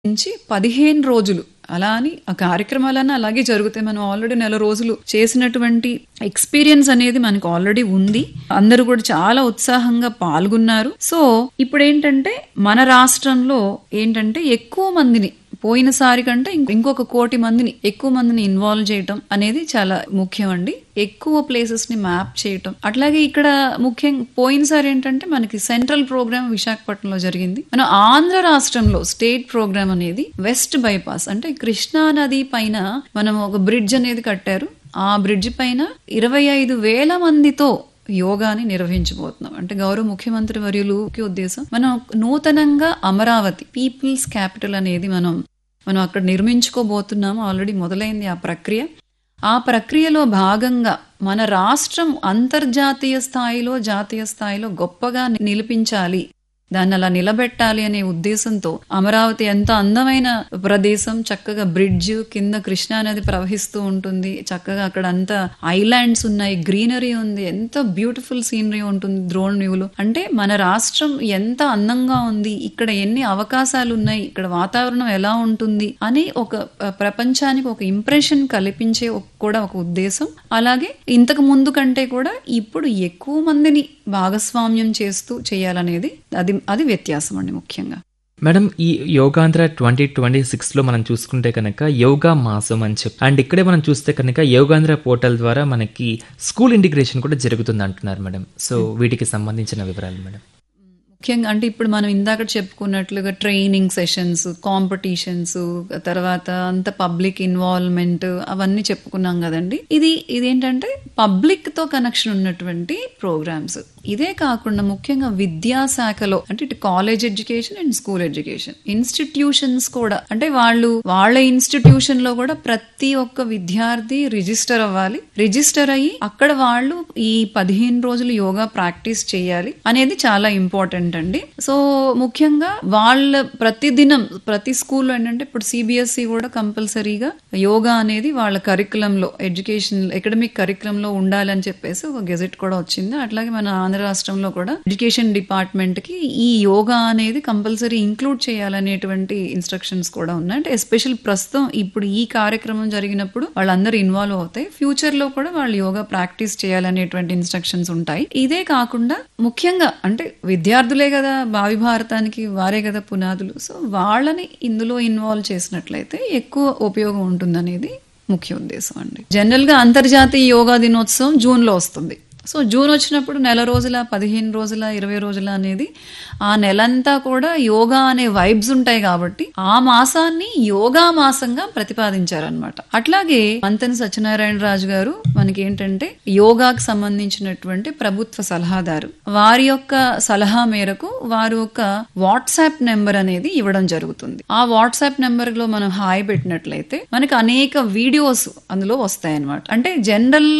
నుంచి పదిహేను రోజులు అలా అని ఆ కార్యక్రమాలన్నీ అలాగే జరుగుతాయి మనం ఆల్రెడీ నెల రోజులు చేసినటువంటి ఎక్స్పీరియన్స్ అనేది మనకు ఆల్రెడీ ఉంది అందరూ కూడా చాలా ఉత్సాహంగా పాల్గొన్నారు సో ఇప్పుడు ఏంటంటే మన రాష్ట్రంలో ఏంటంటే ఎక్కువ మందిని పోయినసారి కంటే ఇంక- ఇంకొక కోటి మందిని ఎక్కువ మందిని ఇన్వాల్వ్ చేయటం అనేది చాలా ముఖ్యం అండి ఎక్కువ ప్లేసెస్ ని మ్యాప్ చేయటం అట్లాగే ఇక్కడ ముఖ్యం పోయినసారి ఏంటంటే మనకి సెంట్రల్ ప్రోగ్రామ్ విశాఖపట్నంలో జరిగింది మన ఆంధ్ర రాష్ట్రంలో స్టేట్ ప్రోగ్రామ్ అనేది వెస్ట్ బైపాస్ అంటే కృష్ణా నది పైన మనం ఒక బ్రిడ్జ్ అనేది కట్టారు ఆ బ్రిడ్జ్ పైన ఇరవై ఐదు వేల మందితో యోగాని నిర్వహించబోతున్నాం అంటే గౌరవ ముఖ్యమంత్రి వర్యులుకి ఉద్దేశం మనం నూతనంగా అమరావతి పీపుల్స్ క్యాపిటల్ అనేది మనం మనం అక్కడ నిర్మించుకోబోతున్నాము ఆల్రెడీ మొదలైంది ఆ ప్రక్రియ ఆ ప్రక్రియలో భాగంగా మన రాష్ట్రం అంతర్జాతీయ స్థాయిలో జాతీయ స్థాయిలో గొప్పగా నిలిపించాలి దాన్ని అలా నిలబెట్టాలి అనే ఉద్దేశంతో అమరావతి ఎంత అందమైన ప్రదేశం చక్కగా బ్రిడ్జ్ కింద కృష్ణా నది ప్రవహిస్తూ ఉంటుంది చక్కగా అక్కడ అంతా ఐలాండ్స్ ఉన్నాయి గ్రీనరీ ఉంది ఎంత బ్యూటిఫుల్ సీనరీ ఉంటుంది ద్రోణ్ వ్యూలో అంటే మన రాష్ట్రం ఎంత అందంగా ఉంది ఇక్కడ ఎన్ని అవకాశాలు ఉన్నాయి ఇక్కడ వాతావరణం ఎలా ఉంటుంది అని ఒక ఆ, ప్రపంచానికి ఒక ఇంప్రెషన్ కల్పించే ఒక- కూడా ఒక ఉద్దేశం అలాగే ఇంతకు ముందు కంటే కూడా ఇప్పుడు ఎక్కువ మందిని భాగస్వామ్యం చేస్తూ చేయాలనేది అది అది వ్యత్యాసం అండి ముఖ్యంగా మేడం ఈ యోగాంధ్ర ట్వంటీ ట్వంటీ సిక్స్ లో మనం చూసుకుంటే కనుక యోగా మాసం అని చెప్పి అండ్ ఇక్కడే మనం చూస్తే కనుక యోగాంధ్ర పోర్టల్ ద్వారా మనకి స్కూల్ ఇంటిగ్రేషన్ కూడా జరుగుతుంది అంటున్నారు మేడం సో వీటికి సంబంధించిన వివరాలు మేడం ముఖ్యంగా అంటే ఇప్పుడు మనం ఇందాక చెప్పుకున్నట్లుగా ట్రైనింగ్ సెషన్స్ కాంపిటీషన్స్ తర్వాత అంత పబ్లిక్ ఇన్వాల్వ్మెంట్ అవన్నీ చెప్పుకున్నాం కదండి ఇది ఇదేంటంటే పబ్లిక్ తో కనెక్షన్ ఉన్నటువంటి ప్రోగ్రామ్స్ ఇదే కాకుండా ముఖ్యంగా విద్యాశాఖలో అంటే ఇటు college education and school education institutions కూడా అంటే వాళ్ళు వాళ్ళ ఇన్స్టిట్యూషన్ లో కూడా ప్రతి ఒక్క విద్యార్థి రిజిస్టర్ అవ్వాలి రిజిస్టర్ అయ్యి అక్కడ వాళ్ళు ఈ పదిహేను రోజులు యోగా ప్రాక్టీస్ చేయాలి అనేది చాలా ఇంపార్టెంట్ అండి సో ముఖ్యంగా వాళ్ళ ప్రతి దినం ప్రతి స్కూల్లో ఏంటంటే ఇప్పుడు సిబిఎస్ఈ కూడా కంపల్సరీగా యోగా అనేది వాళ్ళ కరికులం లో ఎడ్యుకేషన్ అకాడమిక్ కరికులం లో ఉండాలని చెప్పేసి ఒక గెజెట్ కూడా వచ్చింది అట్లాగే మన ఆంధ్ర రాష్ట్రంలో కూడా ఎడ్యుకేషన్ డిపార్ట్మెంట్ కి ఈ యోగా అనేది కంపల్సరీ ఇంక్లూడ్ చేయాలనేటువంటి ఇన్స్ట్రక్షన్స్ కూడా ఉన్నాయి అంటే ఎస్పెషల్ ప్రస్తుతం ఇప్పుడు ఈ కార్యక్రమం జరిగినప్పుడు వాళ్ళందరూ ఇన్వాల్వ్ అవుతాయి ఫ్యూచర్ లో కూడా వాళ్ళు యోగా ప్రాక్టీస్ చేయాలనేటువంటి ఇన్స్ట్రక్షన్స్ ఉంటాయి ఇదే కాకుండా ముఖ్యంగా అంటే విద్యార్థులే కదా భావి భారతానికి వారే కదా పునాదులు సో వాళ్ళని ఇందులో ఇన్వాల్వ్ చేసినట్లయితే ఎక్కువ ఉపయోగం ఉంటుందనేది ముఖ్య ఉద్దేశం అండి జనరల్ గా అంతర్జాతీయ యోగా దినోత్సవం జూన్ లో వస్తుంది సో జూన్ వచ్చినప్పుడు నెల రోజుల పదిహేను రోజుల ఇరవై రోజుల అనేది ఆ నెలంతా కూడా యోగా అనే వైబ్స్ ఉంటాయి కాబట్టి ఆ మాసాన్ని యోగా మాసంగా ప్రతిపాదించారనమాట అట్లాగే మంతెన సత్యనారాయణ రాజు గారు మనకి ఏంటంటే యోగాకు సంబంధించినటువంటి ప్రభుత్వ సలహాదారు వారి యొక్క సలహా మేరకు వారు ఒక వాట్సాప్ నెంబర్ అనేది ఇవ్వడం జరుగుతుంది ఆ వాట్సాప్ నెంబర్ లో మనం హాయ్ పెట్టినట్లయితే మనకి అనేక వీడియోస్ అందులో వస్తాయన్నమాట అంటే జనరల్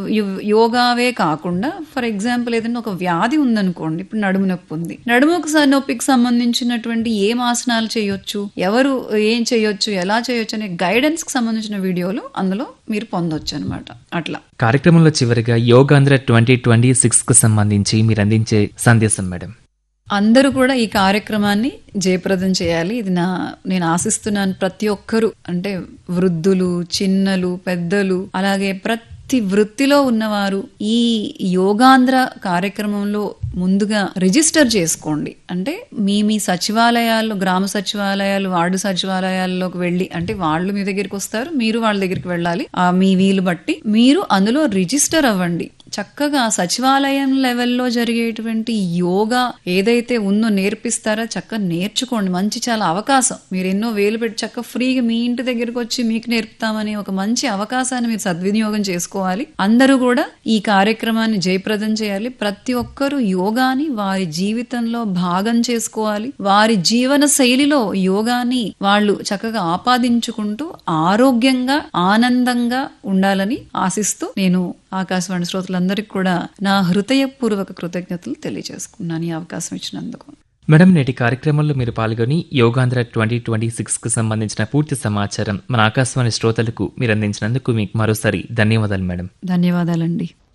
యోగావే కాకుండా ఫర్ ఎగ్జాంపుల్ ఏదైనా ఒక వ్యాధి ఉందనుకోండి ఇప్పుడు నడుము నొప్పి ఉంది నడుముకు స- నొప్పికి సంబంధించినటువంటి ఏం ఆసనాలు చేయొచ్చు ఎవరు ఏం చేయొచ్చు ఎలా చేయొచ్చు అనే గైడెన్స్ కి సంబంధించిన వీడియోలు అందులో మీరు పొందొచ్చు అనమాట అట్లా కార్యక్రమంలో చివరిగా యోగాంధ్ర ట్వంటీ ట్వంటీ సిక్స్ కు సంబంధించి మీరు అందించే సందేశం మేడం అందరూ కూడా ఈ కార్యక్రమాన్ని జయప్రదం చేయాలి ఇది నా నేను ఆశిస్తున్నాను ప్రతి ఒక్కరూ అంటే వృద్ధులు చిన్నలు పెద్దలు అలాగే ప్రతి వృత్తిలో ఉన్నవారు ఈ యోగాంధ్ర కార్యక్రమంలో ముందుగా రిజిస్టర్ చేసుకోండి అంటే మీ మీ సచివాలయాల్లో గ్రామ సచివాలయాలు వార్డు సచివాలయాల్లోకి వెళ్ళి అంటే వాళ్ళు మీ దగ్గరికి వస్తారు మీరు వాళ్ళ దగ్గరికి వెళ్ళాలి ఆ మీ వీలు బట్టి మీరు అందులో రిజిస్టర్ అవ్వండి చక్కగా సచివాలయం లెవెల్లో జరిగేటువంటి యోగా ఏదైతే ఉందో నేర్పిస్తారో చక్కగా నేర్చుకోండి మంచి చాలా అవకాశం మీరు ఎన్నో వేలు పెట్టి చక్కగా ఫ్రీగా మీ ఇంటి దగ్గరకు వచ్చి మీకు నేర్పుతామని ఒక మంచి అవకాశాన్ని మీరు సద్వినియోగం చేసుకోవాలి అందరూ కూడా ఈ కార్యక్రమాన్ని జయప్రదం చేయాలి ప్రతి ఒక్కరూ యోగాని వారి జీవితంలో భాగం చేసుకోవాలి వారి జీవన శైలిలో యోగాని వాళ్ళు చక్కగా ఆపాదించుకుంటూ ఆరోగ్యంగా ఆనందంగా ఉండాలని ఆశిస్తూ నేను ఆకాశవాణి శ్రోతలందరికీ కూడా నా హృదయపూర్వక కృతజ్ఞతలు తెలియజేసుకున్నాను ఈ అవకాశం ఇచ్చినందుకు మేడం నేటి కార్యక్రమంలో మీరు పాల్గొని యోగాంధ్ర ట్వంటీ ట్వంటీ సిక్స్ కు సంబంధించిన పూర్తి సమాచారం మన ఆకాశవాణి శ్రోతలకు మీరు అందించినందుకు మీకు మరోసారి ధన్యవాదాలు మేడం ధన్యవాదాలండి